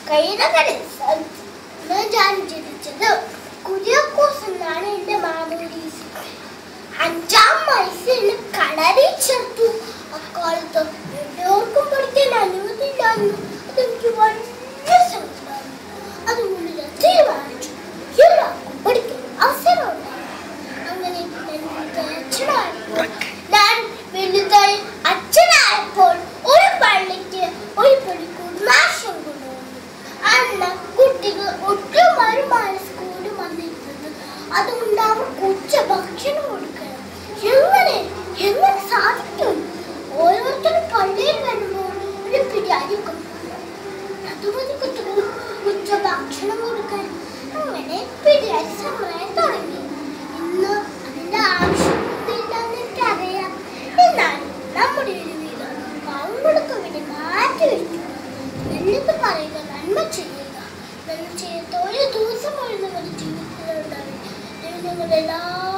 കൈനകരെ ഞാൻ ജനിച്ചത് കുര്യാക്കോസ് എന്നാണ് എന്റെ മാമോദീസ് അഞ്ചാം വയസ്സിൽ കളരി ചേർത്തു അക്കാലത്ത് എല്ലാവർക്കും പഠിക്കാൻ അനുമതിയില്ലായിരുന്നു അതെനിക്ക് വലിയ സങ്കടമായിരുന്നു അതുകൊണ്ട് ഞാൻ തീരുമാനിച്ചു എല്ലാവർക്കും പഠിക്കാൻ അവസരം ഉണ്ടായി അങ്ങനെ എനിക്ക് അച്ഛനായപ്പോൾ ഞാൻ വലുതായി അച്ഛനായപ്പോൾ ഒരു പള്ളിക്ക് ഒരു പള്ളിക്കൂർ നാശം കൊണ്ടുവന്നു അന്ന് കുട്ടികൾ ഒട്ടും വരുമാന സ്കൂളിൽ വന്നിരുന്നത് അതുകൊണ്ട് അവർക്ക് ഉച്ച ഭക്ഷണം കൊടുക്കണം എങ്ങനെ എങ്ങനെ സാധിക്കും ഓരോരുത്തരും പള്ളിയിൽ വരുമ്പോൾ ഒരു പിടി അരി കൊണ്ടുവരണം അതുമതി കുട്ടികൾ ഉച്ച ഭക്ഷണം കൊടുക്കാൻ അങ്ങനെ പിടി അരി സമയം തുടങ്ങി ഇന്ന് അതിന്റെ ആവശ്യമൊന്നുമില്ലെന്ന് എനിക്കറിയാം എന്നാൽ നമ്മുടെ ഒരു വീട് പാവങ്ങൾക്ക് വേണ്ടി മാറ്റി വെച്ചു എന്നിട്ട് പറയുക നന്മ ചെയ്യുക നന്മ ചെയ്യാത്ത ഒരു ദിവസം പോലും നമ്മുടെ ജീവിതത്തിലുണ്ടാവില്ല ദൈവം നിങ്ങളെല്ലാവരും